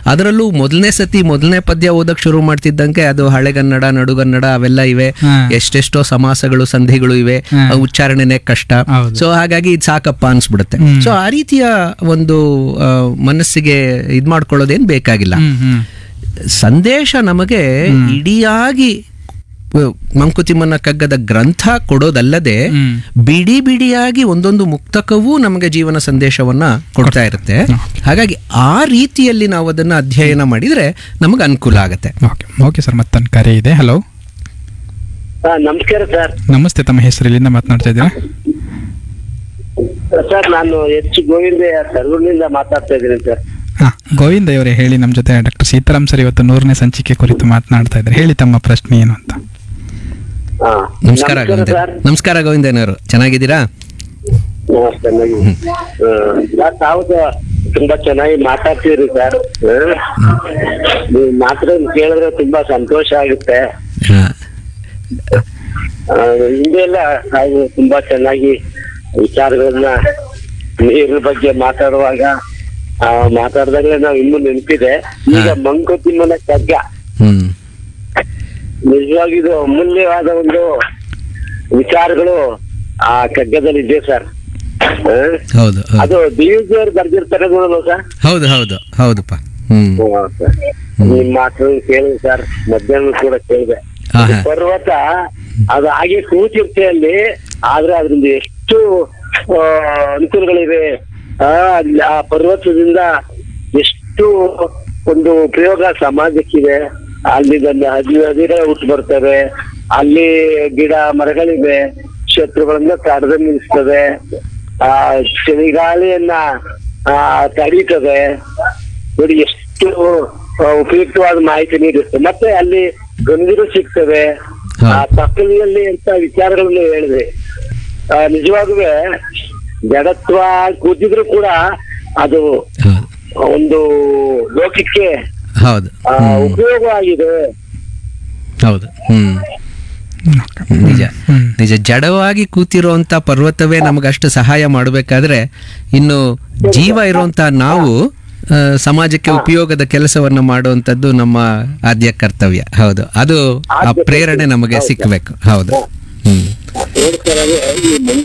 ಅದರಲ್ಲೂ ಮೊದಲನೇ ಸತಿ ಮೊದಲನೇ ಪದ್ಯ ಓದಕ್ ಶುರು ಮಾಡ್ತಿದ್ದಂಗೆ ಅದು ಹಳೆಗನ್ನಡ ನಡುಗನ್ನಡ ಅವೆಲ್ಲ ಇವೆ ಹಾ. ಎಷ್ಟೆಷ್ಟೋ ಸಮಾಸಗಳು ಸಂಧಿಗಳು ಇವೆ ಹಾ. ಆ ಉಚ್ಚಾರಣೆನೆ ಕಷ್ಟ ಹೌದು. ಸೊ ಹಾಗಾಗಿ ಇದು ಸಾಕಪ್ಪ ಅನ್ಸ್ಬಿಡುತ್ತೆ ಹ್ಮ್. ಸೊ ಆ ರೀತಿಯ ಒಂದು ಆ, ಮನಸ್ಸಿಗೆ ಇದ್ ಮಾಡ್ಕೊಳ್ಳೋದೇನ್ ಬೇಕಾಗಿಲ್ಲ ಹ್ಮ್ ಹ್ಮ್ ಸಂದೇಶ ನಮಗೆ ಇಡಿಯಾಗಿ ಆ, ಮಂಕುತಿಮ್ಮನ ಕಗ್ಗದ ಗ್ರಂಥ ಕೊಡೋದಲ್ಲದೆ ಹ್ಮ್. ಬಿಡಿ ಬಿಡಿಯಾಗಿ ಒಂದೊಂದು ಮುಕ್ತಕವೂ ನಮಗೆ ಜೀವನ ಸಂದೇಶವನ್ನ ಕೊಡ್ತಾ ಇರುತ್ತೆ ಹಾಗಾಗಿ ಆ ರೀತಿಯಲ್ಲಿ ನಾವು ಅದನ್ನ ಅಧ್ಯಯನ ಮಾಡಿದ್ರೆ ನಮಗೆ ಅನುಕೂಲ ಆಗತ್ತೆ ಓಕೆ ಓಕೆ ಸರ್ ಮತ್ತೊಂದು ಕರೆ ಇದೆ ಹಲೋ ಹಾ ನಮಸ್ಕಾರ ಸರ್ ನಮಸ್ತೆ ತಮ್ಮ ಹೆಸರು ಎಲ್ಲಿಂದ ಮಾತನಾಡ್ತಾ ಇದ್ದೀರಾ ಸರ್ ನಾನು ಎಚ್ ಗೋವಿಂದ ಸರ್ವೂರಿನಿಂದ ಮಾತಾಡ್ತಾ ಇದ್ದೀನಿ ಸರ್ ಹಾ ಗೋವಿಂದ ಅವರೇ ಹೇಳಿ ನಮ್ಮ ಜೊತೆ ಡಾಕ್ಟರ್ ಸೀತಾರಾಮ್ ಸರ್ ಇವತ್ತು ನೂರನೇ ಸಂಚಿಕೆ ಕುರಿತು ಮಾತಾಡ್ತಾ ಇದ್ದಾರೆ ಹೇಳಿ ತಮ್ಮ ಪ್ರಶ್ನೆ ಏನು ಅಂತ ಹಾ ನಮಸ್ಕಾರ ಗೋವಿಂದ ಸರ್ ನಮಸ್ಕಾರ ಗೋವಿಂದನವರು ಚೆನ್ನಾಗಿದ್ದೀರಾ ನಮಸ್ತೆ ಚೆನ್ನಾಗಿ ಸರ್ ತಾವು ಸ- ತುಂಬಾ ಚೆನ್ನಾಗಿ ಮಾತಾಡ್ತೀರಿ ಸರ್ ನೀವು ಮಾತ್ರ ಕೇಳಿದ್ರೆ ತುಂಬಾ ಸಂತೋಷ ಆಗುತ್ತೆ ಹಾ. ಆ, ಹಿಂದೆ ಎಲ್ಲ ತಾವು ತುಂಬಾ ಚೆನ್ನಾಗಿ ವಿಚಾರಗಳನ್ನ ನೀರಿನ ಬಗ್ಗೆ ಮಾತಾಡುವಾಗ ಆ, ಮಾತಾಡ್ದಾಗಲೇ ನಾವು ಇನ್ನೂ ನೆನಪಿದೆ ಈಗ ಹಾ. ಮಂಕುತಿಮ್ಮನ ಕಗ್ಗ ಹ್ಮ್ ನಿಜವಾಗಿದು ಅಮೂಲ್ಯವಾದ ಒಂದು ವಿಚಾರಗಳು ಆ ಕಗ್ಗದಲ್ಲಿ ಇದೆ ಸರ್ ಆ? ಹೌದು ಹೌದು ಅದು ಡಿ ಅವ್ರು ಬರ್ದಿರ್ತಾರೆ ನೋಡಲ್ಲ ಸರ್ ಹೌದು ಹೌದು ಹೌದಪ್ಪ ಹ್ಮ್ ಹ್ಮ್, ಸರ್. ನಿಮ್ ಮಾತು ಕೇಳಿದೆ ಸರ್ ಮಧ್ಯಾಹ್ನ ಕೂಡ ಕೇಳಿದೆ ಹಾ, ಅದು ಹಾ. ಪರ್ವತ ಅದು ಹಾಗೆ ಕೂತಿರ್ತೆ ಅಲ್ಲಿ ಆದ್ರೆ ಅದರಿಂದ ಎಷ್ಟು ಆ, ಅನುಕೂಲಗಳಿವೆ ಆ ಅಲ್ಲಿ ಆ ಪರ್ವತದಿಂದ ಎಷ್ಟು ಒಂದು ಉಪಯೋಗ ಸಮಾಜಕ್ಕಿದೆ ಅಲ್ಲಿ ಹದಿ ಹದಿರ ಹುಟ್ಟು ಬರ್ತವೆ ಅಲ್ಲಿ ಗಿಡ ಮರಗಳಿವೆ ಶತ್ರುಗಳನ್ನ ತಡೆದು ನಿಲ್ಲಿಸ್ತದೆ ಆ ಚಳಿಗಾಳಿಯನ್ನ ಆ ತಡೀತದೆ ನೋಡಿ ಎಷ್ಟು ಆ, ಉಪಯುಕ್ತವಾದ ಮಾಹಿತಿ ನೀಡುತ್ತೆ ಮತ್ತೆ ಅಲ್ಲಿ ಗಂಭೀರ ಸಿಗ್ತವೆ ಹಾ. ಆ ತಪ್ಪಲಿನಲ್ಲಿ ಅಂತ ವಿಚಾರಗಳನ್ನು ಹೇಳಿದೆ ಆ, ನಿಜವಾಗುವೆ ಜಡತ್ವ ಕೂತಿದ್ರು ಕೂಡ ಅದು ಹೌದು ಒಂದು ಲೋಕಕ್ಕೆ ಹೌದು ಆ, ಹ್ಮ್. ಉಪಯೋಗ ಆಗಿದೆ ಹೌದು ಹ್ಮ್ ನಿಜ ಹ್ಮ್. ನಿಜ ಜಡವಾಗಿ ಕೂತಿರುವಂತ ಪರ್ವತವೇ ನಮಗಷ್ಟು ಸಹಾಯ ಮಾಡಬೇಕಾದ್ರೆ ಇನ್ನು ಜೀವ ಇರುವಂತ ನಾವು ಆ, ಸಮಾಜಕ್ಕೆ ಉಪಯೋಗದ ಕೆಲಸವನ್ನ ಮಾಡುವಂತದ್ದು ನಮ್ಮ ಆದ್ಯ ಕರ್ತವ್ಯ ಹೌದು ಅದು ಆ ಪ್ರೇರಣೆ ನಮಗೆ ಸಿಕ್ಕಬೇಕು ಹೌದು ಹ್ಮ್ ನೋಡ್ತಾರೆ ಈ